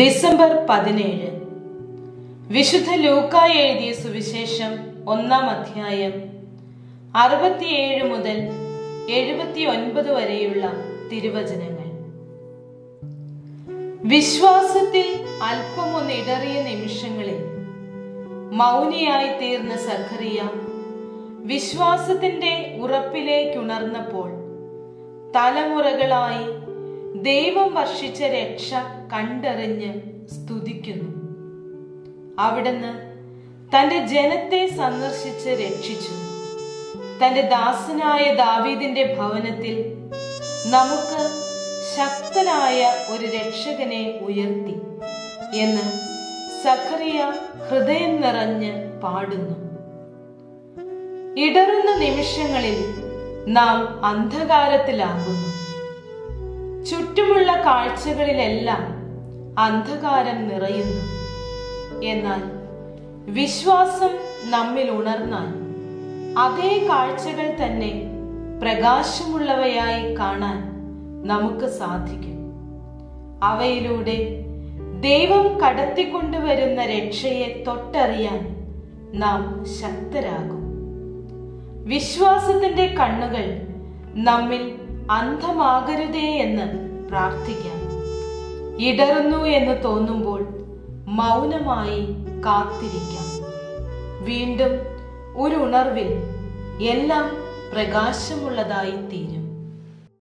December പതിനേഴ് വിശുദ്ധ ലൂക്കായ എഴുതിയ സുവിശേഷം ഒന്നാം അധ്യായം അറുപത്തിയേഴ് മുതൽ എഴുപത്തി ഒൻപത് വരെയുള്ള തിരുവചനങ്ങൾ വിശ്വാസത്തിൽ അല്പമൊന്ന് ഇടറിയ നിമിഷങ്ങളിൽ മൗനിയായി തീർന്ന സഖറിയ വിശ്വാസത്തിന്റെ ഉറപ്പിലേക്കുണർന്നപ്പോൾ തലമുറകളായി ദൈവം വർഷിച്ച രക്ഷ കണ്ടറിഞ്ഞ് സ്തുതിക്കുന്നു അവിടുന്ന് തന്റെ ജനത്തെ സന്ദർശിച്ച് രക്ഷിച്ചു തന്റെ ദാസനായ ദാവീദിന്റെ ഭവനത്തിൽ നമുക്ക് ശക്തനായ ഒരു രക്ഷകനെ ഉയർത്തി എന്ന് സഖറിയ ഹൃദയം നിറഞ്ഞ് പാടുന്നു ഇടറുന്ന നിമിഷങ്ങളിൽ നാം അന്ധകാരത്തിലാകുന്നു ചുറ്റുമുള്ള കാഴ്ചകളിലെല്ലാം അന്ധകാരം നിറയുന്നു എന്നാൽ വിശ്വാസം നമ്മിൽ ഉണർന്നാൽ അതേ കാഴ്ചകൾ തന്നെ പ്രകാശമുള്ളവയായി കാണാൻ നമുക്ക് സാധിക്കും അവയിലൂടെ ദൈവം കടത്തിക്കൊണ്ടുവരുന്ന രക്ഷയെ തൊട്ടറിയാൻ നാം ശക്തരാകും വിശ്വാസത്തിന്റെ കണ്ണുകൾ നമ്മിൽ അന്ധമാകരുതേ എന്ന് പ്രാർത്ഥിക്കാം ഇടറുന്നു എന്ന് തോന്നുമ്പോൾ മൗനമായി കാത്തിരിക്കാം വീണ്ടും ഒരു ഉണർവിൽ എല്ലാം പ്രകാശമുള്ളതായി തീരും